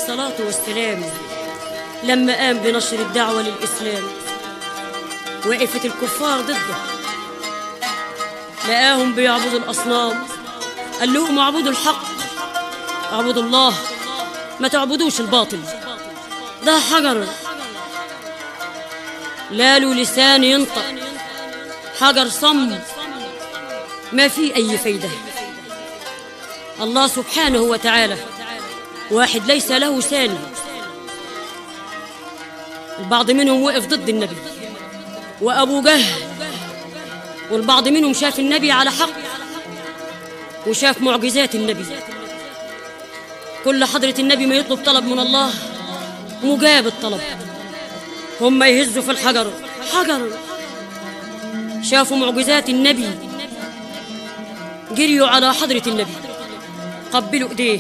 الصلاة والسلام لما قام بنشر الدعوة للإسلام وقفت الكفار ضده لقاهم بيعبدوا الأصنام قال لهم اعبدوا الحق اعبدوا الله ما تعبدوش الباطل ده حجر لا له لسان ينطق حجر صم ما فيه أي فايدة الله سبحانه وتعالى واحد ليس له ثاني البعض منهم وقف ضد النبي وأبو جهل والبعض منهم شاف النبي على حق وشاف معجزات النبي كل حضرة النبي ما يطلب طلب من الله مجاب الطلب هم يهزوا في الحجر حجر شافوا معجزات النبي جريوا على حضرة النبي قبلوا ايديه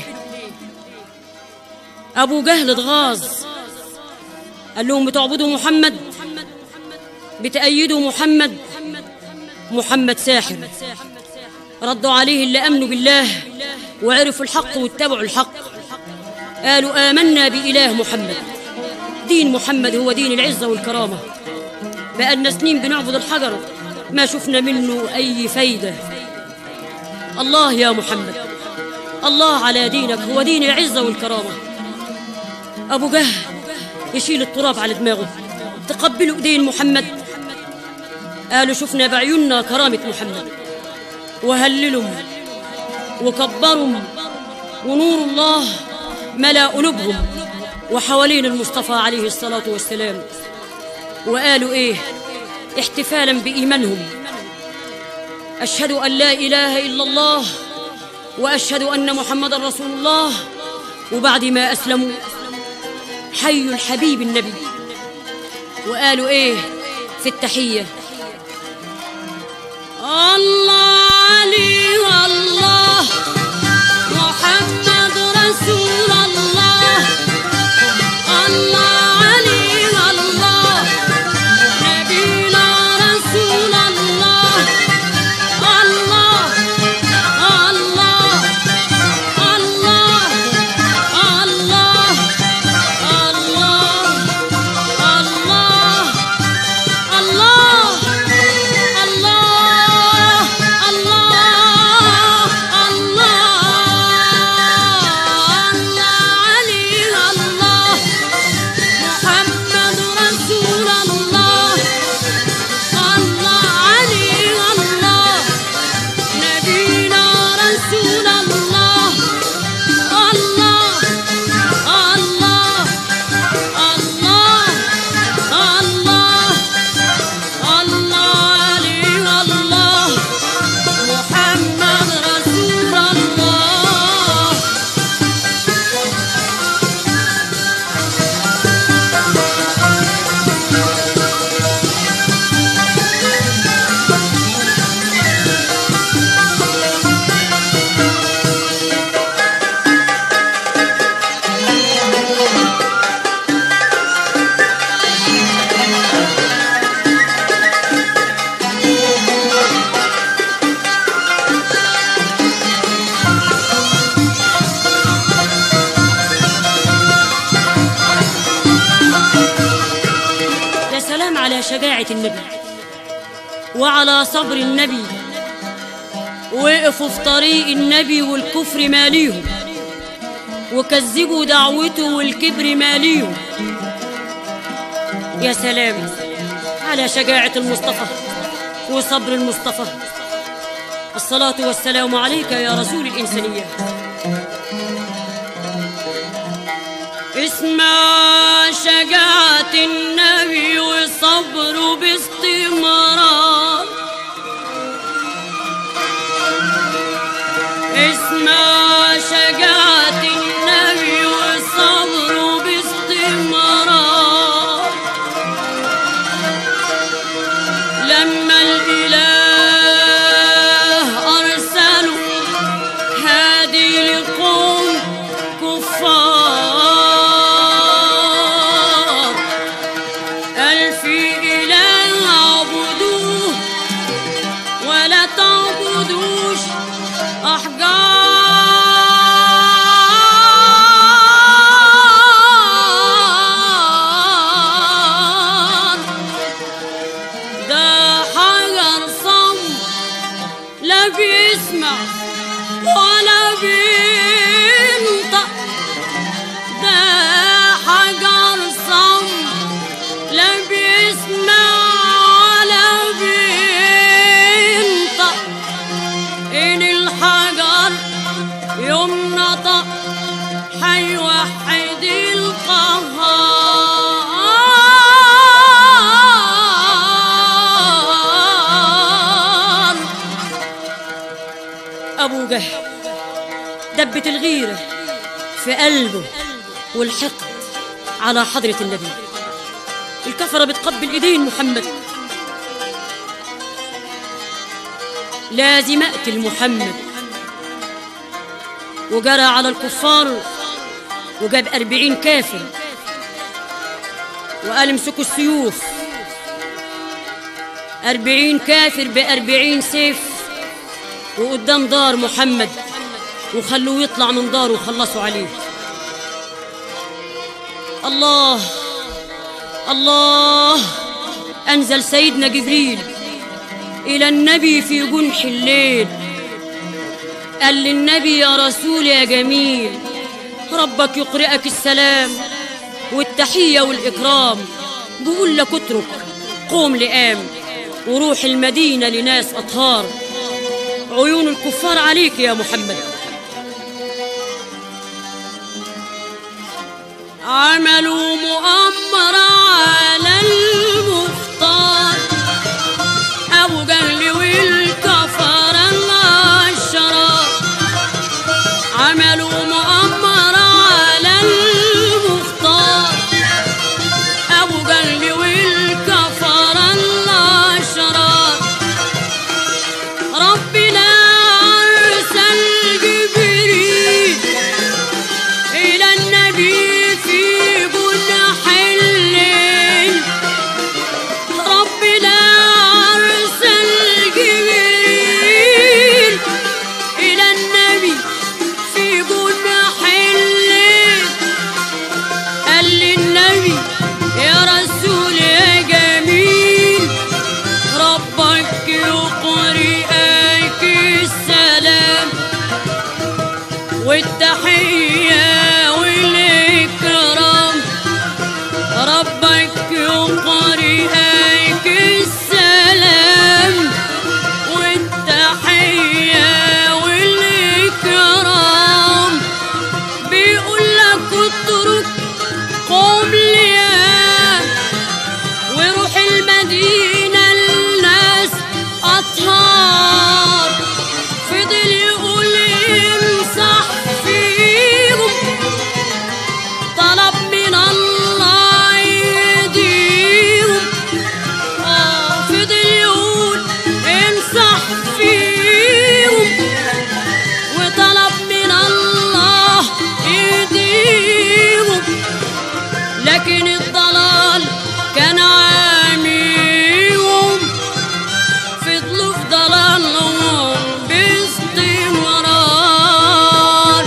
ابو جهل اتغاظ قال لهم بتعبدوا محمد بتأيدوا محمد محمد ساحر ردوا عليه اللي امنوا بالله وعرفوا الحق واتبعوا الحق قالوا آمنا بإله محمد دين محمد هو دين العزة والكرامة بقالنا سنين بنعبد الحجر ما شفنا منه أي فايدة الله يا محمد الله على دينك هو دين العزة والكرامة أبو جهل يشيل التراب على دماغه تقبلوا ايدين محمد قالوا شفنا بعيوننا كرامة محمد وهللهم وكبرهم ونور الله ملا قلوبهم وحوالين المصطفى عليه الصلاة والسلام وقالوا ايه احتفالا بإيمانهم أشهد أن لا إله إلا الله وأشهد أن محمد رسول الله وبعد ما أسلموا حي الحبيب النبي وقالوا ايه في التحية الله علي الله محمد رسول الله الله علي الله نبينا رسول الله الله الله الله الله الله الله الله الله الله الله علي الله محمد رسول الله الله علي الله نبينا رسول الله الله الله الله الله الله علي الله محمد رسول الله يا سلام على شجاعة النبي وعلى صبر النبي وقفوا في طريق النبي والكفر ماليهم وكذبوا دعوته والكبر ماليهم يا سلام على شجاعة المصطفى وصبر المصطفى الصلاة والسلام عليك يا رسول الإنسانية اسمع شجاعة النبي وصبره باستمرار اسمع شجاعة النبي وصبره باستمرار لما الإله أرسله هادي لقوم كفار ألف إله عبدوه ولا تعبدوش أحجار دبت الغيرة في قلبه والحقد على حضرة النبي الكفرة بتقبل ايدين محمد لازم اقتل محمد وجرى على الكفار وجاب أربعين كافر وقال امسكوا السيوف أربعين كافر بأربعين سيف وقدام دار محمد وخلوه يطلع من داره وخلصوا عليه الله الله أنزل سيدنا جبريل إلى النبي في جنح الليل قال للنبي يا رسول يا جميل ربك يقرئك السلام والتحية والإكرام بقول لك اترك قوم لقام وروح المدينة لناس أطهار عيون الكفار عليك يا محمد عملوا مؤامرة على المختار أبو جهل والكفر العشرة عملوا مؤامرة على المختار أبو جهل والكفر العشرة ربنا أرسل جبريل إلى النبي في جنح الليل ربنا أرسل جبريل إلى النبي في جنح الليل قال للنبي يا رسول يا جميل ربك يقرئك السلام والتحية والإكرام ربك يقرئك السلام والتحية والإكرام بيقول لك اترك قوم ليا وروح المدينة الناس أطهار فضل يقول امسح فيهم طلب من الله يهديهم آه فضل يقول امسح فيهم وطلب من الله يهديهم لكن الضلال كان عاميهم فضلوا في ضلالهم باستمرار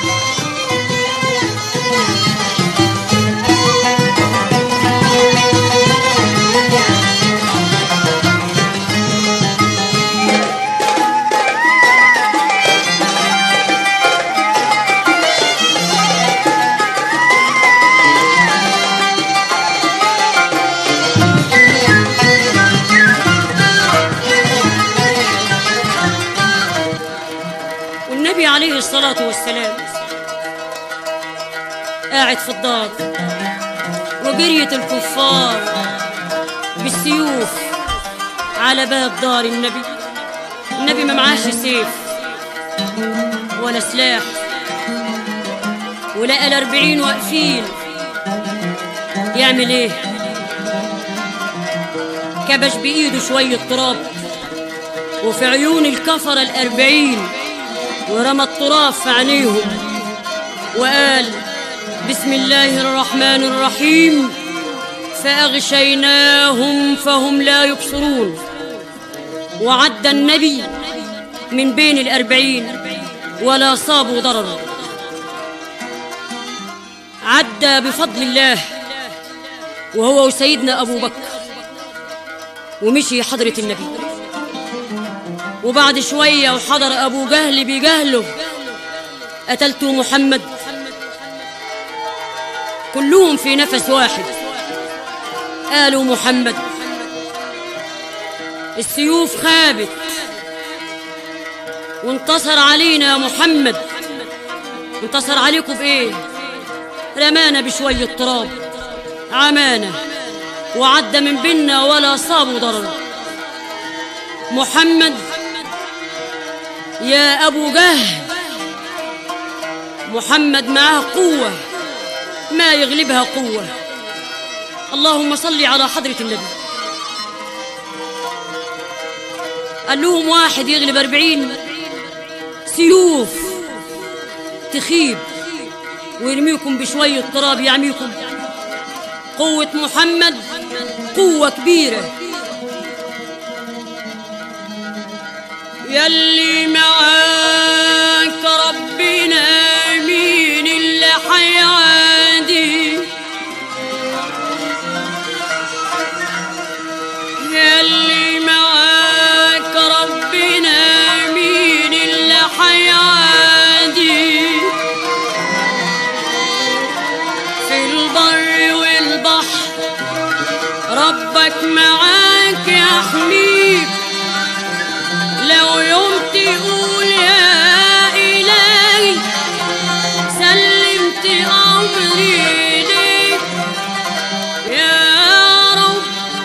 والنبي عليه الصلاة والسلام قاعد في الدار وجرية الكفار بالسيوف على باب دار النبي النبي ما معاش سيف ولا سلاح ولقى الأربعين واقفين يعمل ايه كبش بإيده شوية تراب وفي عيون الكفر الأربعين ورمى التراب في عينيهم وقال بسم الله الرحمن الرحيم فأغشيناهم فهم لا يبصرون وعد النبي من بين الأربعين ولا صابوا ضرر عدى بفضل الله وهو سيدنا أبو بكر ومشي حضرة النبي وبعد شوية وحضر أبو جهل بجهله قتلت محمد كلهم في نفس واحد قالوا محمد السيوف خابت وانتصر علينا محمد انتصر عليكم بإيه رمانا بشوية تراب عمانا وعدى من بينا ولا صابوا ضرر محمد يا أبو جهل محمد معاه قوة ما يغلبها قوة اللهم صل على حضرة النبي قال لهم واحد يغلب أربعين سيوف تخيب ويرميكم بشوية تراب يعميكم قوة محمد قوة كبيرة يلي معاك ربنا مين اللي حيعادي يلي معاك ربنا مين اللي حيعادي في البر والبحر ربك معاك يا حميد لو يوم تقول يا إلهي سلمت أمري ليك يا رب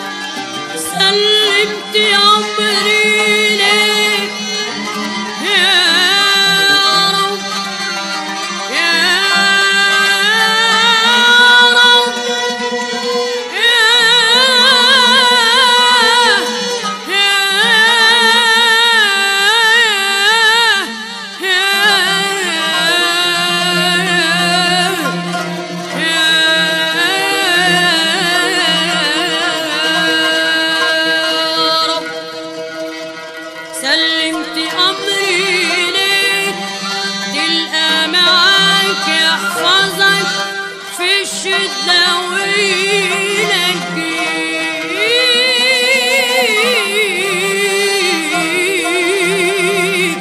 سلمت أمري ليك يا رب يا رب سلمت أمري ليك تلقى معاك يحفظك في الشدة وينجيك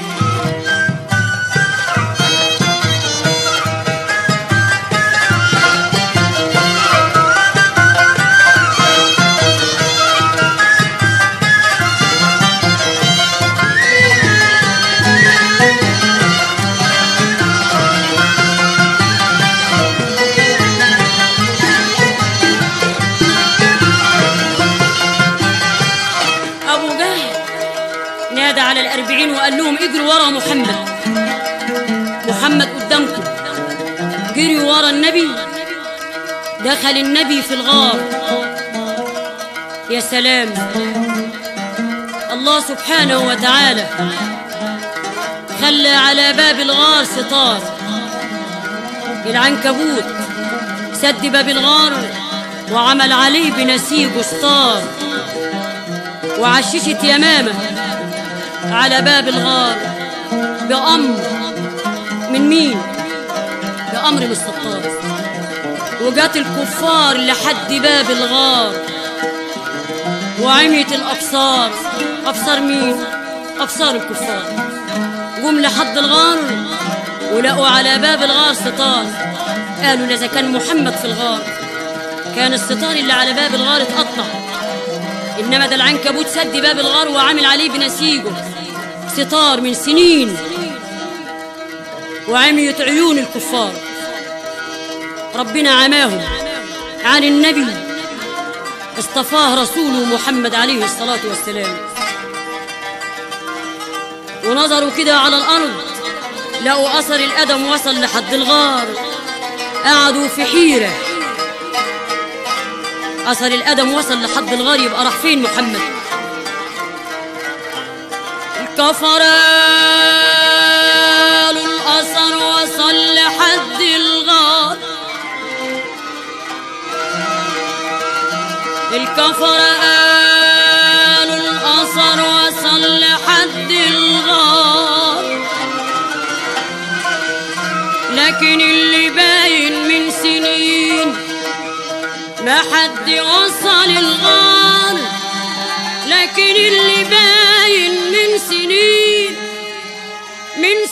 أبو جهل نادى على الأربعين وقال لهم اجروا ورا محمد محمد قدامكم جريوا ورا النبي دخل النبي في الغار يا سلام الله سبحانه وتعالى خلى على باب الغار ستار العنكبوت سد باب الغار وعمل عليه بنسيج ستار وعششت يمامة على باب الغار بأمر من مين؟ بأمر من الستار وجات الكفار لحد باب الغار وعميت الأبصار أبصار مين؟ أبصار الكفار جم لحد الغار ولقوا على باب الغار ستار قالوا إذا كان محمد في الغار كان الستار اللي على باب الغار اتقطع إنما ده العنكبوت سد باب الغار وعامل عليه بنسيجه ستار من سنين وعميت عيون الكفار ربنا عماهم عن النبي اصطفاه رسوله محمد عليه الصلاة والسلام ونظروا كده على الأرض لقوا أثر الأدم وصل لحد الغار قعدوا في حيرة أثر الأدم وصل لحد الغار يبقى راح فين محمد الكفرة قالوا الأثر وصل لحد الغار الكفرة قالوا الأثر وصل لحد الغار لكن اللي باين من سنين ما حد وصل الغار لكن اللي باين من سنين من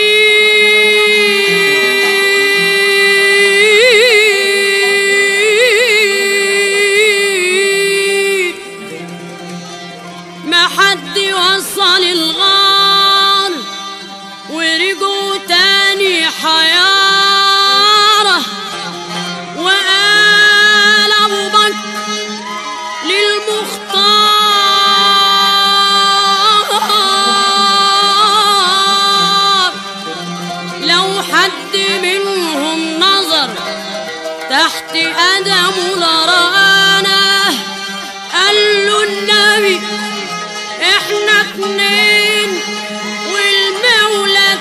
سنين ما حد وصل الغار ورجعوا تاني حيارة وقال أبو بكر للمختار لو حد من تحت أدم لرانا قال له النبي احنا اتنين والمولى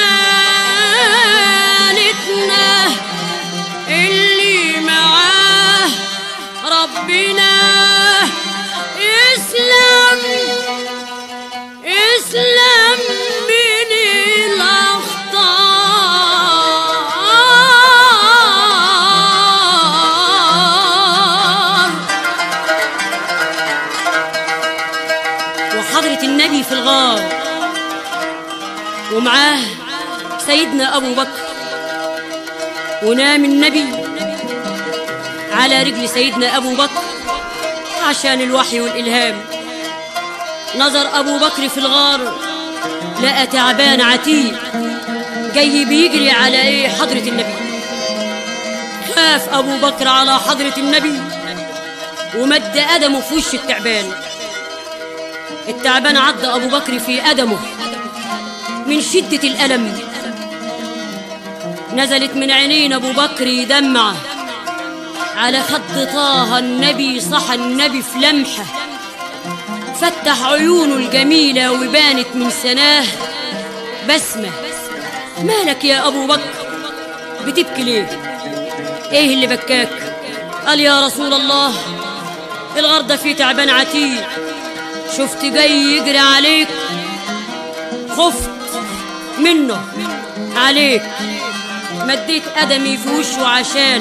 تالتنا اللي معاه ربنا اسلم اسلم من الاخطار وحضرة النبي في الغار ومعاه سيدنا أبو بكر ونام النبي على رجل سيدنا أبو بكر عشان الوحي والإلهام نظر أبو بكر في الغار لقى تعبان عتيق جاي بيجري على إيه حضرة النبي خاف أبو بكر على حضرة النبي ومد قدمه في وش التعبان التعبان عض أبو بكر في قدمه من شدة الألم نزلت من عينين أبو بكر يدمع على خد طه النبي صحى النبي في لمحة فتح عيونه الجميلة وبانت من سناه بسمة مالك يا أبو بكر بتبكي ليه ايه اللي بكاك قال يا رسول الله الغردة فيه تعبان عتيق شفت جاي يجري عليك خفت منه عليك مديت قدمي في وشه عشان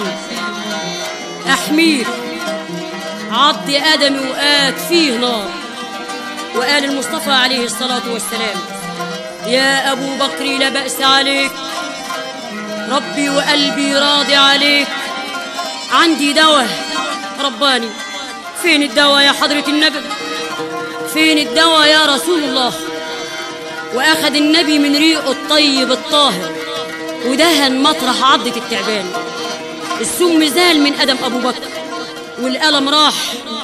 احميك عض قدمي وقات فيه نار وقال المصطفى عليه الصلاة والسلام يا أبو بكر لا بأس عليك ربي وقلبي راضي عليك عندي دواء رباني فين الدواء يا حضرة النبي فين الدواء يا رسول الله وأخذ النبي من ريقه الطيب الطاهر ودهن مطرح عضة التعبان السم زال من قدم أبو بكر والألم راح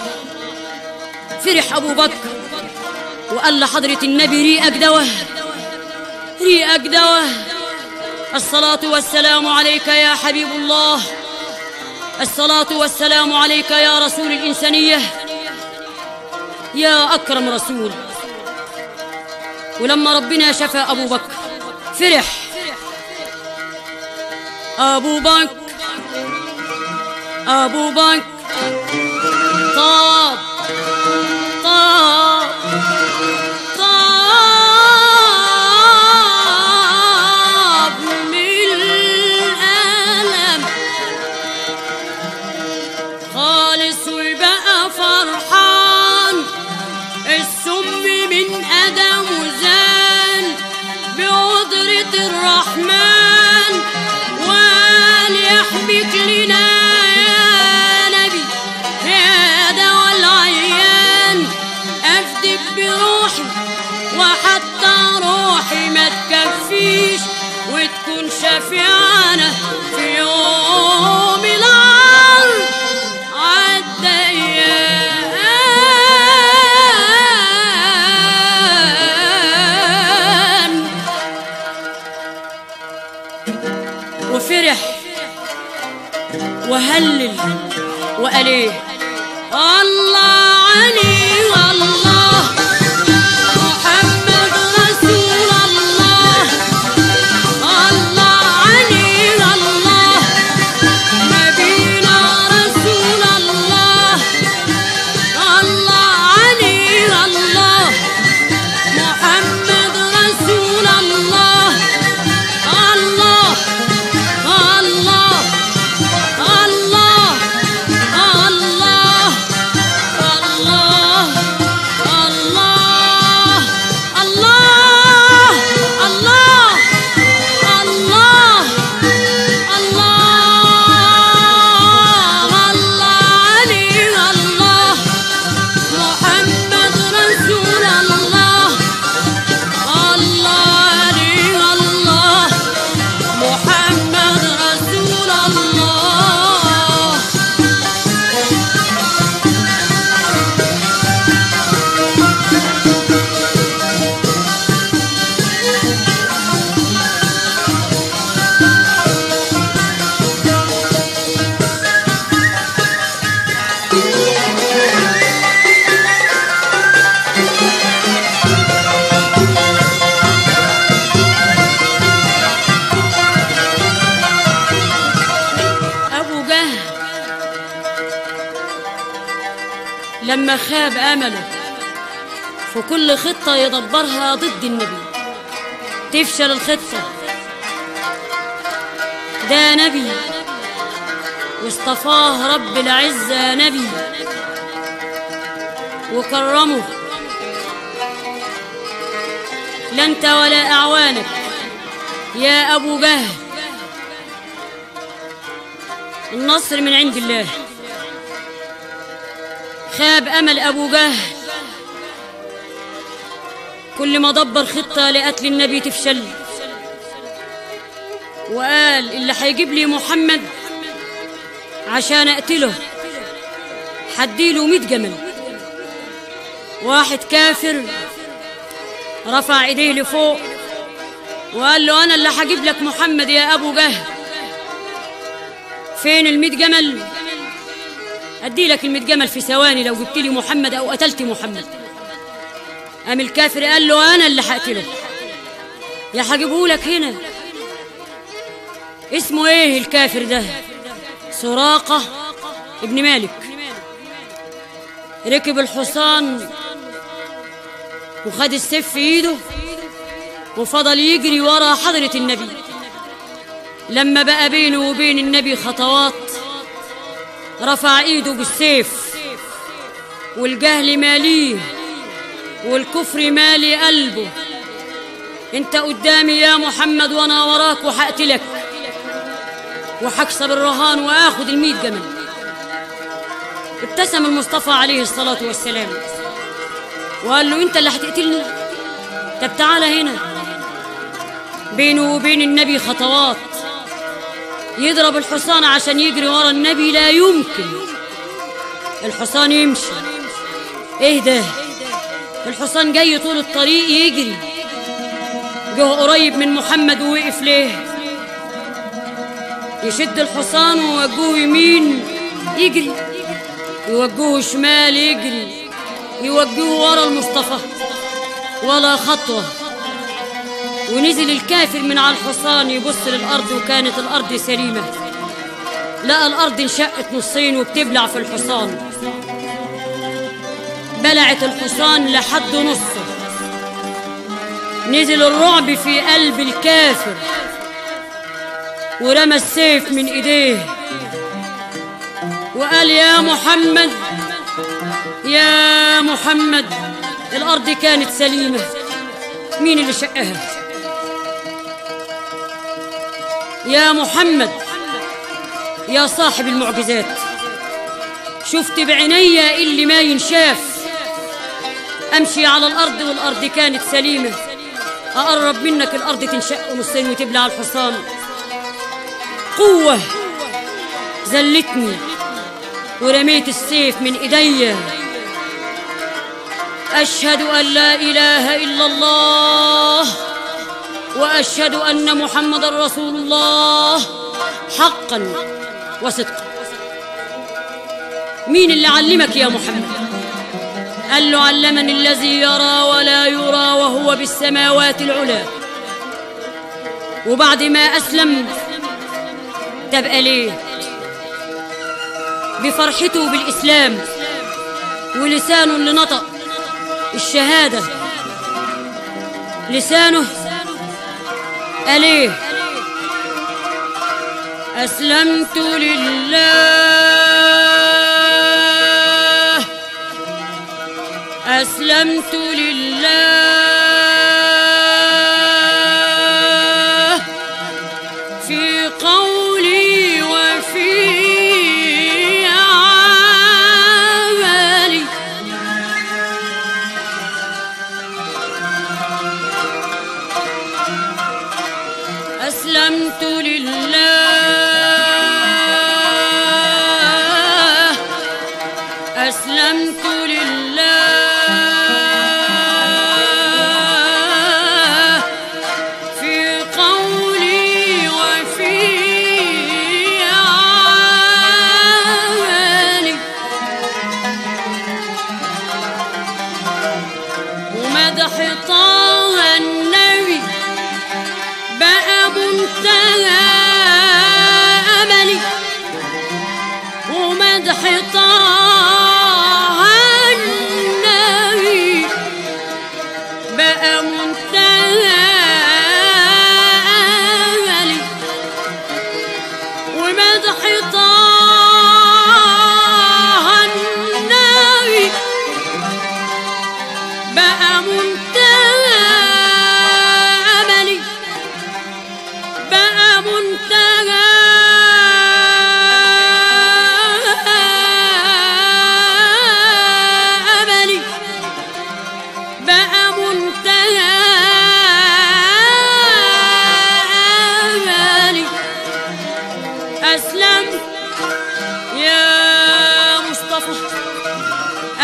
فرح أبو بكر وقال لحضرة النبي ريقك دواء ريقك دواء الصلاة والسلام عليك يا حبيب الله الصلاة والسلام عليك يا رسول الإنسانية يا أكرم رسول ولما ربنا شفى أبو بكر فرح أبو بكر أبو بكر طاب طاب طاب من الألم خالص وبقى فرحان السم من أدمه زال بقدرة الرحمن وقال يحميك لنا يا نبي يا دوا العيان أفدك بروحي وحتى روحي ما تكفيش وتكون شفيعنا في يوم العرض عالديان وفرح وهلل وقال ايه الله عليه والله محمد رسول الله الله عليه الله نبينا رسول الله الله عليه الله محمد رسول الله الله الله الله الله الله لما خاب امله في كل خطه يدبرها ضد النبي تفشل الخطه ده نبي واصطفاه رب العزه نبي وكرمه لا انت ولا اعوانك يا ابو جهل النصر من عند الله خاب امل ابو جهل كل ما دبر خطه لقتل النبي تفشل وقال اللي هيجيب لي محمد عشان اقتله حديله ميت جمل واحد كافر رفع ايديه لفوق وقال له انا اللي هجيب لك محمد يا ابو جهل فين الميت جمل ادي لك الميت جمل في ثواني لو جبت لي محمد او قتلت محمد قام الكافر قال له انا اللي هقتله يا هجيبه لك هنا اسمه ايه الكافر ده سراقه ابن مالك ركب الحصان وخد السيف في ايده وفضل يجري ورا حضرة النبي لما بقى بينه وبين النبي خطوات رفع ايده بالسيف والجهل ماليه والكفر مالي قلبه انت قدامي يا محمد وانا وراك وحقتلك وحكسب الرهان واخد الميت جمل ابتسم المصطفى عليه الصلاة والسلام وقال له انت اللي هتقتلني طب تعالى هنا بينه وبين النبي خطوات يضرب الحصان عشان يجري ورا النبي لا يمكن الحصان يمشي ايه ده الحصان جاي طول الطريق يجري جه قريب من محمد ووقف ليه يشد الحصان ويوجهه يمين يجري يوجهه شمال يجري يوجهه ورا المصطفى ولا خطوة ونزل الكافر من على الحصان يبص للأرض وكانت الأرض سليمة لقى الأرض انشقت نصين وبتبلع في الحصان بلعت الحصان لحد نصه نزل الرعب في قلب الكافر ورمى السيف من ايديه وقال يا محمد يا محمد الارض كانت سليمه مين اللي شقها يا محمد يا صاحب المعجزات شفت بعيني اللي ما ينشاف امشي على الارض والارض كانت سليمه اقرب منك الارض تنشق نصين وتبلع الحصان قوه زلتني ورميت السيف من ايديا اشهد ان لا اله الا الله واشهد ان محمدا رسول الله حقا وصدقا مين اللي علمك يا محمد قال له علمني الذي يرى ولا يرى وهو بالسماوات العلى وبعد ما اسلم تبقى ليه بفرحته بالاسلام ولسانه اللي نطق الشهاده لسانه قال ايه اسلمت لله اسلمت لله في قولي وفي عملي أسلمت لله أسلمت لله في قولي وفي عملي ومدح طه النبي بقى منتهى أملي ومدح طه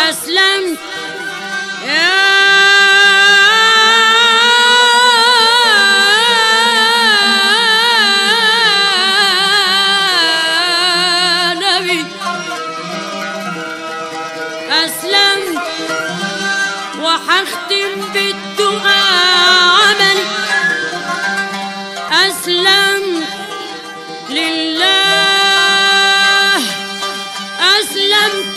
أسلمت يا نبي أسلمت وحختم بالدعاء عملي أسلمت لله أسلمت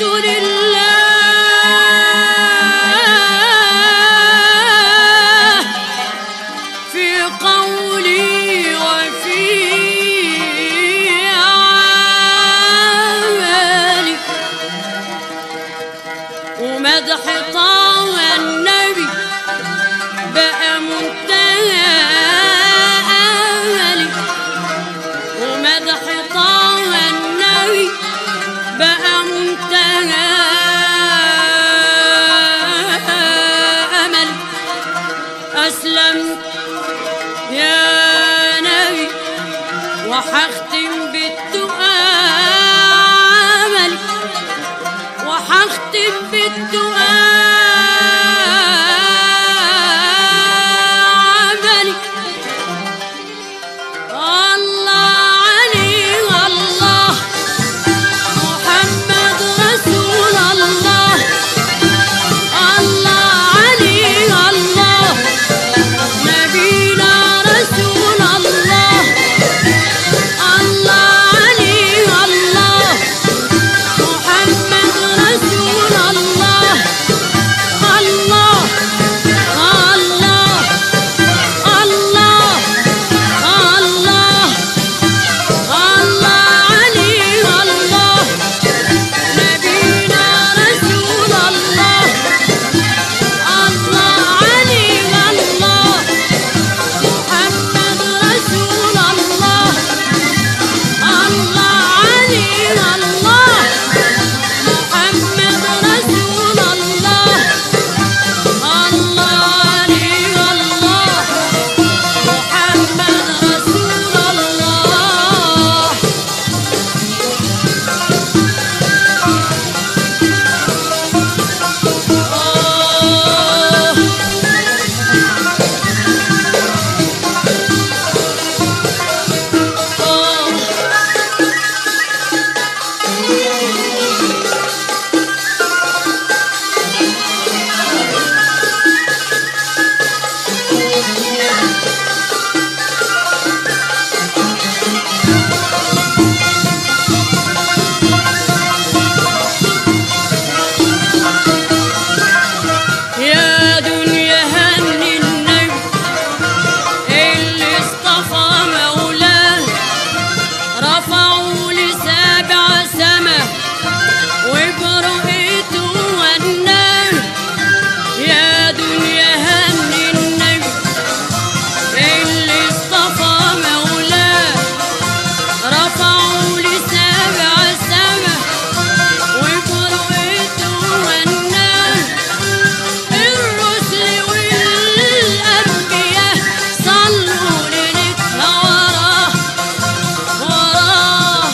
لله في قولي وفي عملي ومدح طه النبي بقى منتهى أملي ومدح طه النبي بقى منتهى أمل أسلمت يا نبي وحختم بالدعاء عملي وحختم بالدعاء عملي الله علي الله محمد رسول الله الله علي الله نبينا رسول الله الله علي الله محمد رسول الله الله الله الله الله الله علي الله نبينا رسول الله الله علي الله محمد رسول الله الله علي الله محمد رسول الله الله علي الله محمد رسول الله آه آه يا دنيا هني النبي اللي اصطفى مولاه رفعوا لسابع سما وبرؤيته وناه يا دنيا هني النبي اللي اصطفى مولاه رفعوا لسابع سما وبرؤيته وناه الرسل والأنبياء صلوا ليلتها وراه وراه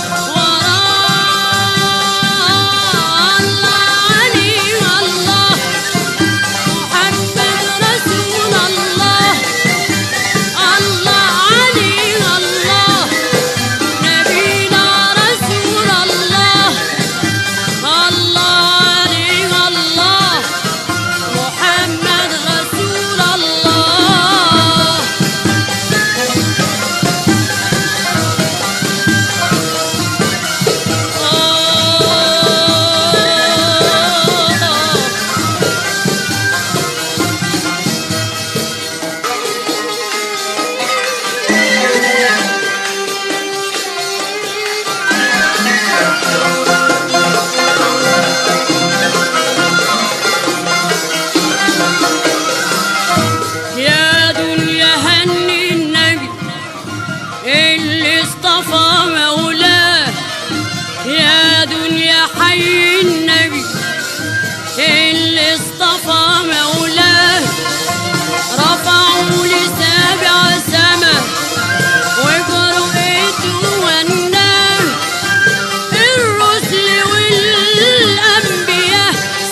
وراه الله علي الله محمد رسول الله الله علي الله نبينا رسول الله الله علي الله محمد رسول الله آه يا دنيا هني النبي اللي اصطفى مولاه يا دنيا حي النبي اللي اصطفى مولاه رفعوا لسابع سما وبرؤيته وناه الرسل والأنبياء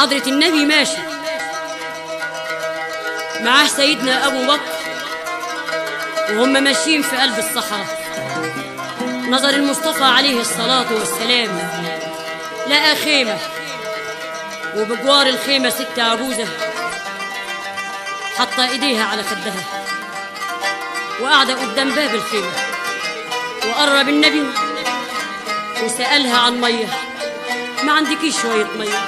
حضرة النبي ماشي معاه سيدنا أبو بكر وهم ماشيين في قلب الصحراء نظر المصطفى عليه الصلاة والسلام لقى خيمة وبجوار الخيمة ست عجوزة حاطة ايديها على خدها وقاعدة قدام باب الخيمة وقرب النبي وسألها عن مية ما عندكيش شوية مية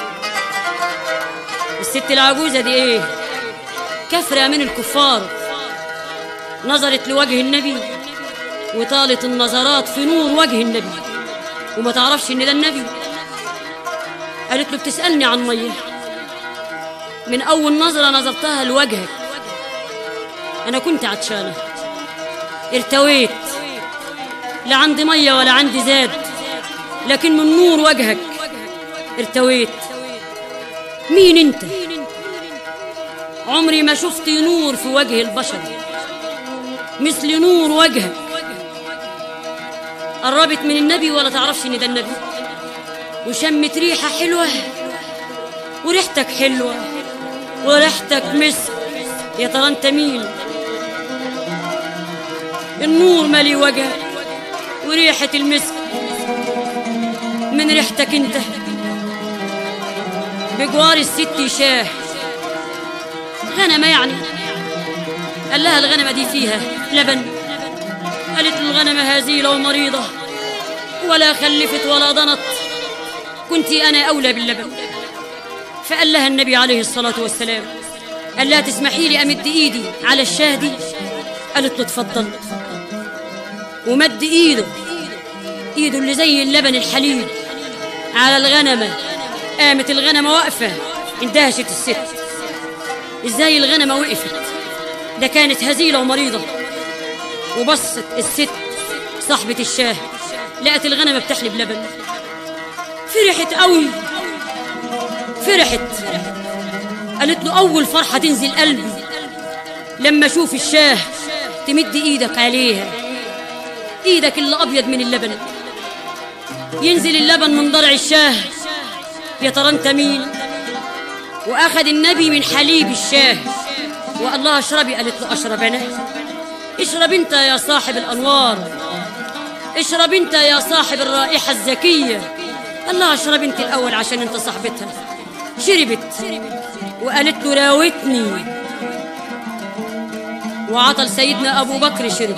الست العجوزة دي ايه كفرة من الكفار نظرت لوجه النبي وطالت النظرات في نور وجه النبي وما تعرفش ان ده النبي قالت له بتسألني عن مية من أول نظرة نظرتها لوجهك أنا كنت عطشانة ارتويت لا عندي مية ولا عندي زاد لكن من نور وجهك ارتويت مين انت عمري ما شفت نور في وجه البشر مثل نور وجهك قربت من النبي ولا تعرفش ان ده النبي وشمت ريحة حلوة وريحتك حلوة وريحتك مسك يا ترى انت مين النور مالي وجهك وريحة المسك من ريحتك انت بجوار الست شاه غنمة يعني قال لها الغنمة دي فيها لبن قالت له الغنمة هزيلة ومريضة ولا خلفت ولا ضنت كنت أنا أولى باللبن فقال لها النبي عليه الصلاة والسلام قال لها تسمحي لي أمد إيدي على الشاه دي قالت له اتفضل ومد إيده إيده اللي زي اللبن الحليب على الغنمة قامت الغنمة واقفة اندهشت الست ازاي الغنمة وقفت ده كانت هزيلة ومريضة وبصت الست صاحبة الشاه لقت الغنمة بتحلب لبن فرحت قوي فرحت قالت له أول فرحة تنزل قلبي لما أشوف الشاه تمد إيدك عليها إيدك اللي أبيض من اللبن ينزل اللبن من ضرع الشاه يا ترى أنت مين وأخذ النبي من حليب الشاه وقال لها اشربي قالت له أشرب أنا اشرب أنت يا صاحب الأنوار اشرب أنت يا صاحب الرائحة الزكية قال لها اشرب أنت الأول عشان أنت صاحبتها شربت وقالت له راوتني وعطل سيدنا أبو بكر شرب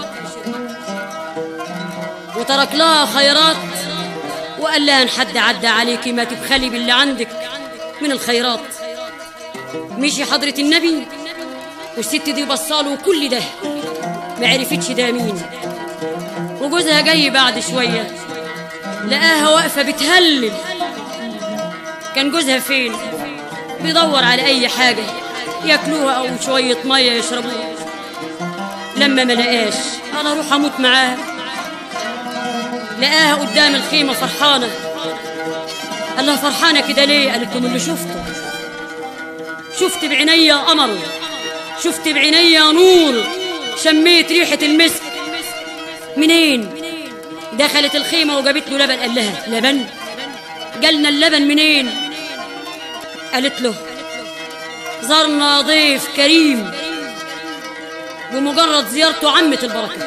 وترك لها خيرات وقال لها ان حد عدى عليكي ما تبخلي باللي عندك من الخيرات مشي حضرة النبي والست دي بصاله كل ده ما عرفتش ده مين وجوزها جاي بعد شوية لقاها واقفة بتهلل كان جوزها فين بيدور على أي حاجة ياكلوها أو شوية مية يشربوها لما ما لقاش أنا أروح أموت معاها لقاها قدام الخيمة فرحانة قال لها فرحانة كده ليه؟ قالت له من اللي شفته شفت بعينيا قمر شفت بعينيا نور شميت ريحة المسك منين؟ دخلت الخيمة وجابت له لبن قال لها لبن؟ جالنا اللبن منين؟ قالت له زرنا ضيف كريم بمجرد زيارته عمة البركة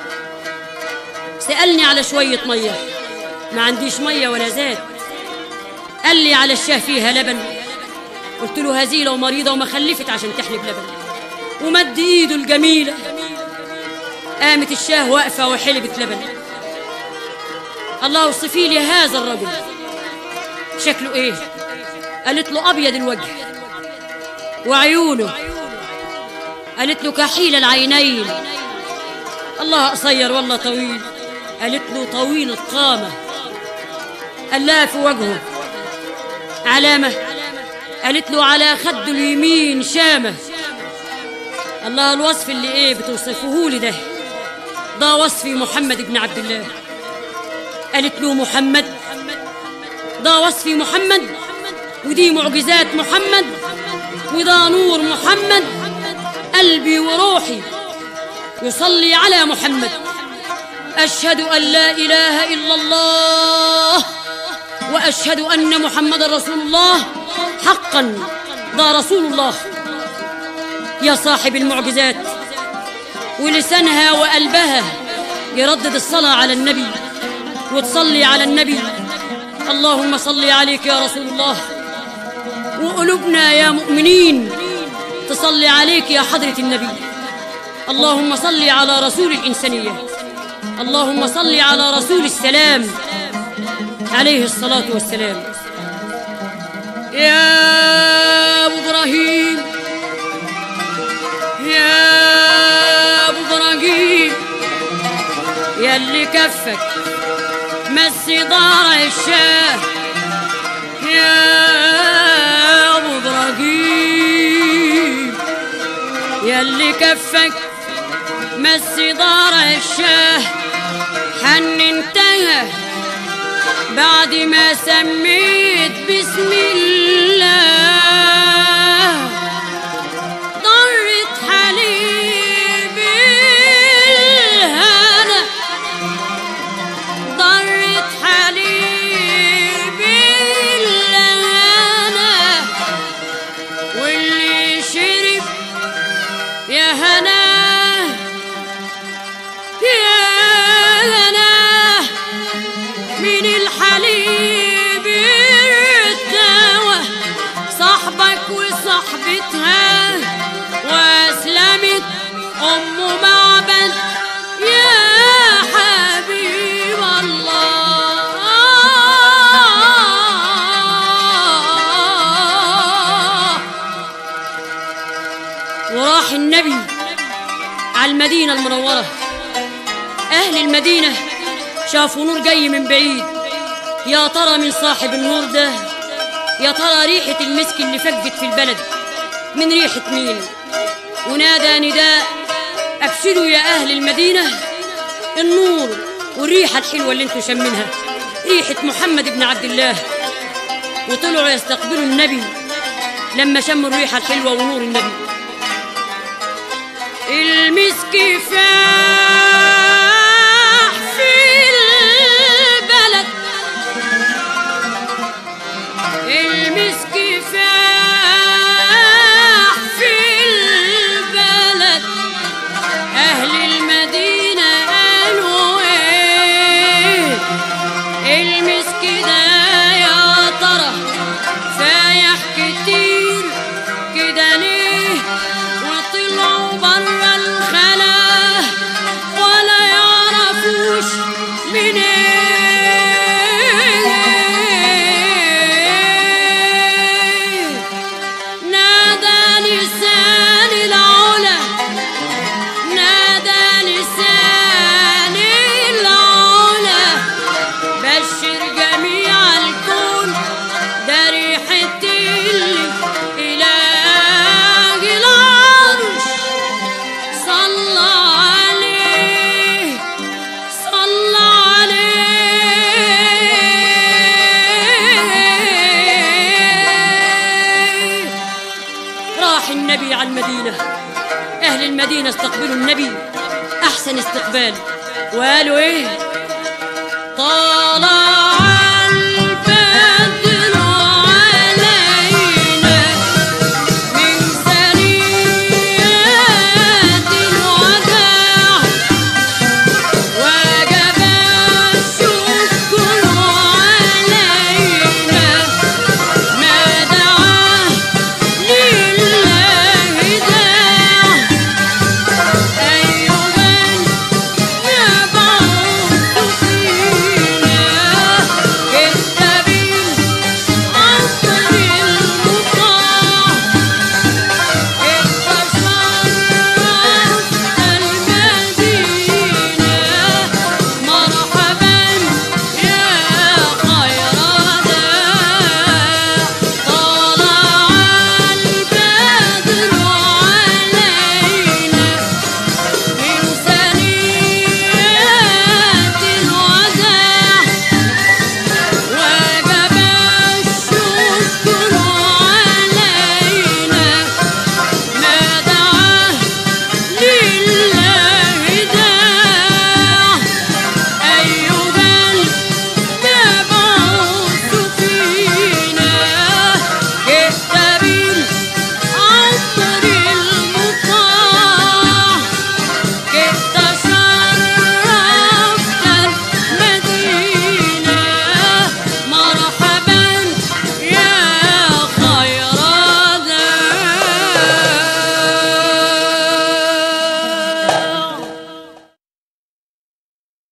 سألني على شوية مية ما عنديش مية ولا زاد قال لي على الشاه فيها لبن قلت له هزيلة ومريضة وما خلفت عشان تحلب لبن ومد ايده الجميلة قامت الشاه واقفة وحلبت لبن الله وصفي لي هذا الرجل شكله ايه قالت له ابيض الوجه وعيونه قالت له كحيل العينين الله قصير والله طويل قالت له طويل القامة قال لها في وجهه علامة قالت له على خد اليمين شامة الله الوصف اللي ايه بتوصفه لي ده ده وصفي محمد بن عبد الله قالت له محمد ده وصفي محمد ودي معجزات محمد وده نور محمد قلبي وروحي يصلي على محمد أشهد أن لا إله إلا الله وأشهد أن محمد رسول الله حقا ده رسول الله يا صاحب المعجزات ولسانها وقلبها يردد الصلاة على النبي وتصلي على النبي اللهم صل عليك يا رسول الله وقلوبنا يا مؤمنين تصلي عليك يا حضرة النبي اللهم صل على رسول الإنسانية اللهم صل على رسول السلام عليه الصلاة والسلام يا أبو إبراهيم يا أبو إبراهيم يا اللي كفك مس ضارع الشاه يا أبو إبراهيم يا اللي كفك مس ضارع الشاه حننتها بعد ما سميت بسم الله ضرت حليب الهنا ضرت حليب الهنا واللي شرب يا هنا يا هنا من الحليب ارتوى صاحبك وصاحبتها واسلمت ام معبد يا حبيب الله وراح النبي على المدينة المنورة أهل المدينة شافوا نور جاي من بعيد يا ترى من صاحب النور ده يا ترى ريحة المسك اللي فجت في البلد من ريحة مين ونادى نداء أبشروا يا أهل المدينة النور والريحة الحلوة اللي انتوا شمينها ريحة محمد بن عبد الله وطلعوا يستقبلوا النبي لما شموا الريحة الحلوة ونور النبي المسك فاح في البلد المسك فاح في البلد أهل المدينة قالوا إيه المسك ده يا ترى فايح كتير كده ليه وطلعوا برا الخلا ولا يعرفوش منين نادى لسان العلا نادى لسان العلا بشر جميع الكون ده ريحة الإله العرش صلى عليه صلى عليه راح النبي على المدينة أهل المدينة استقبلوا النبي أحسن استقبال وقالوا إيه طالما